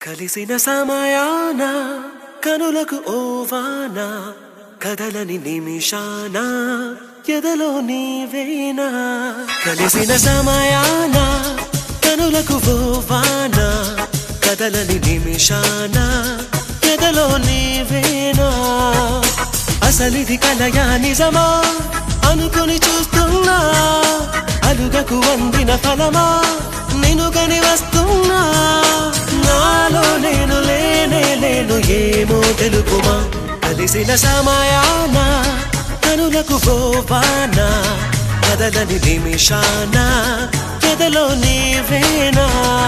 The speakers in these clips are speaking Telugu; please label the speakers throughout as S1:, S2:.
S1: కలిసిన సమయాన కనులకు ఓవాన కదలని నిమిషాన ఎదలో నీవేనా కలిసిన సమయాన కనులకు ఓవాన కదలని నిమిషాన ఎదలో నీవేనా అసలిది కలయా నిజమా అనుకుని చూస్తున్నా అలుగకు వందిన ఫలమా నేను కని వస్తున్నా నాలో నేను లేనే లేను ఏమో తెలుపుమా కలిసిన సమయాన కనులకు పోవానా కదలని నిమిషాన ఎదలో నీవేనా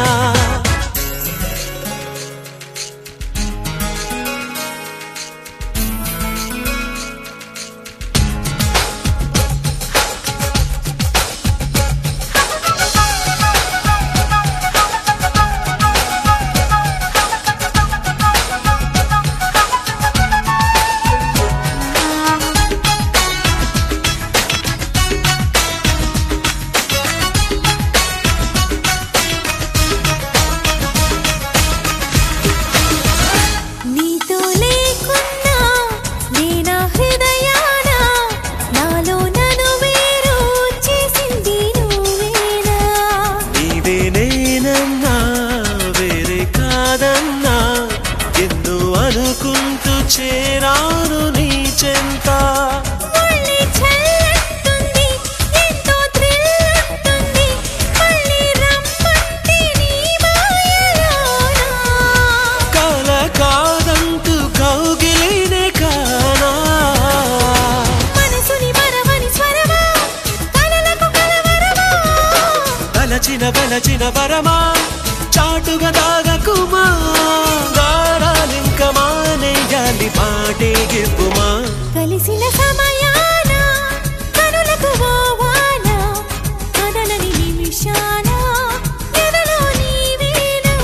S2: నీతో లేకున్నా నేనా హృదయాన నాలో నన్ను వేరు చేసింది నువ్వేనా
S1: నీవే నేనన్నా వేరే కాదన్నా ఎన్నో అనుకుంటూ చేరాను నీ చెంత
S2: మళ్ళీ చల్లంటుంది ఎంతో థ్రిల్ ఉంటుంది మళ్ళీ రమ్మంటే నీ మాయలోనా
S1: కాల కాదంటూ కౌగిలినే కానా
S2: మనసుని మరవని స్వరమా కలలకు కలవరమా
S1: తలచిన బలచిన వరమా చాటుగా దాగకుమా దారాలింక మానేయాలి పాటే గిప్పుమా
S2: కలిసిన సమయాన కనులకు ఓవాన కదలని నిమిషాన ఎదలో నీవేనా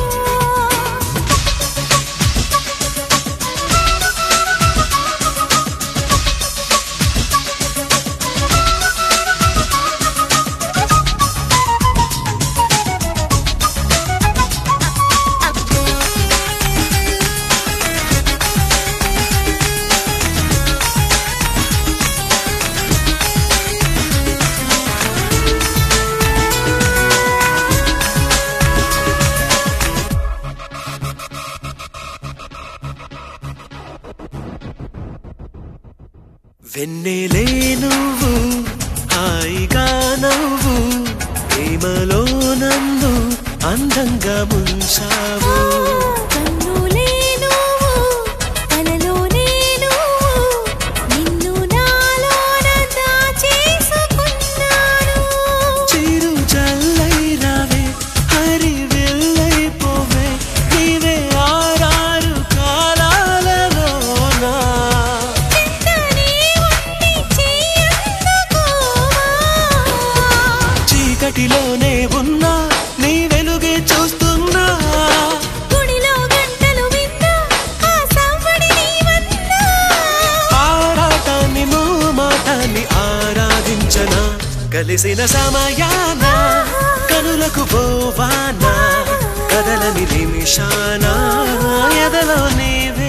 S1: వెన్నెలే నువ్వు హాయిగా నవ్వు ప్రేమలో నన్ను అందంగా ముంచావు
S2: కన్నులే నువ్వు కలలోనే నువ్వు నిన్ను నాలోన దాచేసుకున్నాను
S1: చిరు చల్లై రావే హరి వెళ్ళైపోవే నీవే ఆరారు కాలాలలోనా
S2: చెంతనే ఉండి చెయ్యందుకోవా
S1: చీకటిలోనే ఉన్నా నీ వెలుగే చూస్తున్నా
S2: గుడిలో గంటలు విన్నా ఆ సవ్వడి నీవన్నా
S1: ఆరాటాన్ని మాటాన్ని ఆరాధించనా కలిసిన సమయాన కనులకు పోవానా కదలని నిమిషాన ఎదలో నీవే